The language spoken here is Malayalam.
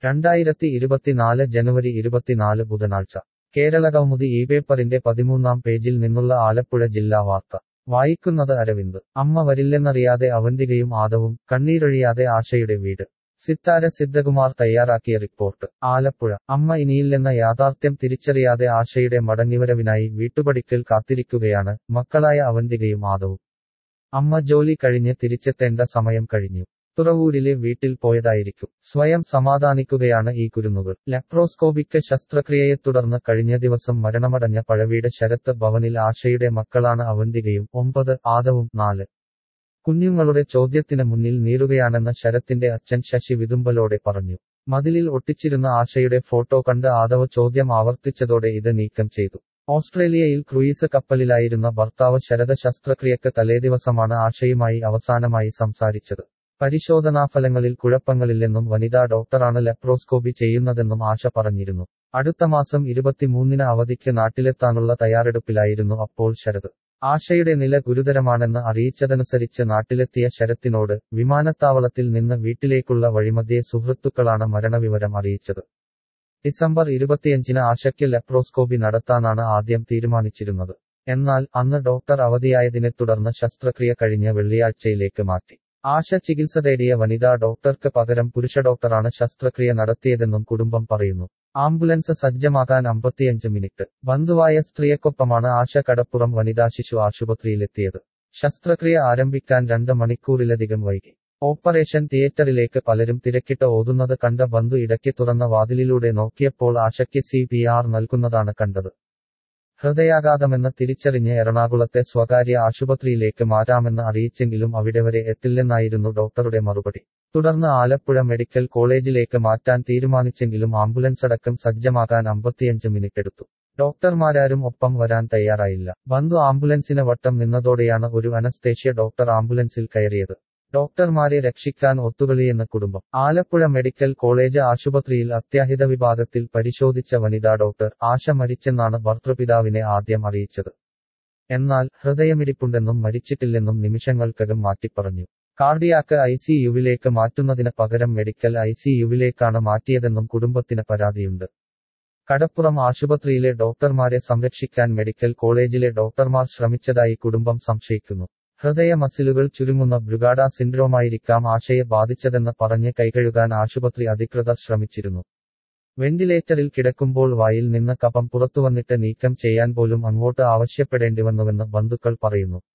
രണ്ടായിരത്തി ഇരുപത്തിനാല് ജനുവരി ഇരുപത്തിനാല് ബുധനാഴ്ച കേരള കൗമുദി ഈ പേപ്പറിന്റെ പതിമൂന്നാം പേജിൽ നിന്നുള്ള ആലപ്പുഴ ജില്ലാ വാർത്ത വായിക്കുന്നത് അരവിന്ദ് അമ്മ വരില്ലെന്നറിയാതെ അവന്തികയും ആദവും കണ്ണീരൊഴിയാതെ ആശയുടെ വീട് സിത്താര സിദ്ധകുമാർ തയ്യാറാക്കിയ റിപ്പോർട്ട് ആലപ്പുഴ അമ്മ ഇനിയില്ലെന്ന യാഥാർത്ഥ്യം തിരിച്ചറിയാതെ ആശയുടെ മടങ്ങിവരവിനായി വീട്ടുപടിക്കൽ കാത്തിരിക്കുകയാണ് മക്കളായ അവന്തികയും ആദവും അമ്മ ജോലി കഴിഞ്ഞ് തിരിച്ചെത്തേണ്ട സമയം കഴിഞ്ഞു തുറവൂരിലെ വീട്ടിൽ പോയതായിരിക്കും സ്വയം സമാധാനിക്കുകയാണ് ഈ കുരുന്നുകൾ ലെപ്രോസ്കോപിക്ക് ശസ്ത്രക്രിയയെ തുടർന്ന് കഴിഞ്ഞ ദിവസം മരണമടഞ്ഞ പഴവീട് ശരത്ത് ഭവനിൽ ആശയുടെ മക്കളാണ് അവന്തികയും ഒമ്പത് ആദവും നാല് കുഞ്ഞുങ്ങളുടെ ചോദ്യത്തിന് മുന്നിൽ നീറുകയാണെന്ന് ശരത്തിന്റെ അച്ഛൻ ശശി വിതുമ്പലോടെ പറഞ്ഞു മതിലിൽ ഒട്ടിച്ചിരുന്ന ആശയുടെ ഫോട്ടോ കണ്ട് ആദവ് ചോദ്യം ആവർത്തിച്ചതോടെ ഇത് നീക്കം ചെയ്തു ഓസ്ട്രേലിയയിൽ ക്രൂയിസ് കപ്പലിലായിരുന്ന ഭർത്താവ് ശരത ശസ്ത്രക്രിയക്ക് തലേദിവസമാണ് ആശയുമായി അവസാനമായി സംസാരിച്ചത് പരിശോധനാഫലങ്ങളിൽ കുഴപ്പങ്ങളില്ലെന്നും വനിതാ ഡോക്ടറാണ് ലെപ്രോസ്കോപ്പി ചെയ്യുന്നതെന്നും ആശ പറഞ്ഞിരുന്നു അടുത്ത മാസം ഇരുപത്തിമൂന്നിന് അവധിക്ക് നാട്ടിലെത്താനുള്ള തയ്യാറെടുപ്പിലായിരുന്നു അപ്പോൾ ശരത് ആശയുടെ നില ഗുരുതരമാണെന്ന് അറിയിച്ചതനുസരിച്ച് നാട്ടിലെത്തിയ ശരത്തിനോട് വിമാനത്താവളത്തിൽ നിന്ന് വീട്ടിലേക്കുള്ള വഴിമധ്യേ സുഹൃത്തുക്കളാണ് മരണവിവരം അറിയിച്ചത് ഡിസംബർ ഇരുപത്തിയഞ്ചിന് ആശയ്ക്ക് ലെപ്രോസ്കോപ്പി നടത്താനാണ് ആദ്യം തീരുമാനിച്ചിരുന്നത് എന്നാൽ അന്ന് ഡോക്ടർ അവധിയായതിനെ തുടർന്ന് ശസ്ത്രക്രിയ കഴിഞ്ഞ വെള്ളിയാഴ്ചയിലേക്ക് മാറ്റി ആശ ചികിത്സ തേടിയ വനിതാ ഡോക്ടർക്ക് പകരം പുരുഷ ഡോക്ടറാണ് ശസ്ത്രക്രിയ നടത്തിയതെന്നും കുടുംബം പറയുന്നു ആംബുലൻസ് സജ്ജമാക്കാൻ അമ്പത്തിയഞ്ച് മിനിറ്റ് ബന്ധുവായ സ്ത്രീയൊക്കൊപ്പമാണ് ആശ കടപ്പുറം വനിതാ ശിശു ആശുപത്രിയിലെത്തിയത് ശസ്ത്രക്രിയ ആരംഭിക്കാൻ രണ്ട് മണിക്കൂറിലധികം വൈകി ഓപ്പറേഷൻ തിയേറ്ററിലേക്ക് പലരും തിരക്കിട്ട് ഓതുന്നത് കണ്ട ബന്ധു ഇടയ്ക്ക് തുറന്ന വാതിലിലൂടെ നോക്കിയപ്പോൾ ആശയ്ക്ക് സി പി ആർ നൽകുന്നതാണ് കണ്ടത് ഹൃദയാഘാതമെന്ന് തിരിച്ചറിഞ്ഞ് എറണാകുളത്തെ സ്വകാര്യ ആശുപത്രിയിലേക്ക് മാറ്റാമെന്ന് അറിയിച്ചെങ്കിലും അവിടെ വരെ എത്തില്ലെന്നായിരുന്നു ഡോക്ടറുടെ മറുപടി തുടർന്ന് ആലപ്പുഴ മെഡിക്കൽ കോളേജിലേക്ക് മാറ്റാൻ തീരുമാനിച്ചെങ്കിലും ആംബുലൻസ് അടക്കം സജ്ജമാക്കാൻ അമ്പത്തിയഞ്ച് മിനിറ്റ് എടുത്തു ഡോക്ടർമാരാരും ഒപ്പം വരാൻ തയ്യാറായില്ല ബന്ധു ആംബുലൻസിന് വട്ടം നിന്നതോടെയാണ് ഒരു അനസ്തേഷ്യ ഡോക്ടർ ആംബുലൻസിൽ കയറിയത് ഡോക്ടർമാരെ രക്ഷിക്കാൻ ഒത്തുകളിയെന്ന കുടുംബം ആലപ്പുഴ മെഡിക്കൽ കോളേജ് ആശുപത്രിയിൽ അത്യാഹിത വിഭാഗത്തിൽ പരിശോധിച്ച വനിതാ ഡോക്ടർ ആശ മരിച്ചെന്നാണ് ഭർത്തൃപിതാവിനെ ആദ്യം അറിയിച്ചത് എന്നാൽ ഹൃദയമിടിപ്പുണ്ടെന്നും മരിച്ചിട്ടില്ലെന്നും നിമിഷങ്ങൾക്കകം മാറ്റിപ്പറഞ്ഞു കാർഡിയാക്ക് ഐ സി യുവിലേക്ക് മാറ്റുന്നതിന് പകരം മെഡിക്കൽ ഐ സി യുവിലേക്കാണ് മാറ്റിയതെന്നും കുടുംബത്തിന് പരാതിയുണ്ട് കടപ്പുറം ആശുപത്രിയിലെ ഡോക്ടർമാരെ സംരക്ഷിക്കാൻ മെഡിക്കൽ കോളേജിലെ ഡോക്ടർമാർ ശ്രമിച്ചതായി കുടുംബം സംശയിക്കുന്നു ഹൃദയ മസിലുകൾ ചുരുങ്ങുന്ന ബ്രുഗാഡ സിൻഡ്രോമായിരിക്കാം ആശയെ ബാധിച്ചതെന്ന് പറഞ്ഞ് കൈകഴുകാൻ ആശുപത്രി അധികൃതർ ശ്രമിച്ചിരുന്നു വെന്റിലേറ്ററിൽ കിടക്കുമ്പോൾ വായിൽ നിന്ന് കഫം പുറത്തുവന്നിട്ട് നീക്കം ചെയ്യാൻ പോലും അങ്ങോട്ട് ആവശ്യപ്പെടേണ്ടിവന്നുവെന്ന് ബന്ധുക്കൾ പറയുന്നു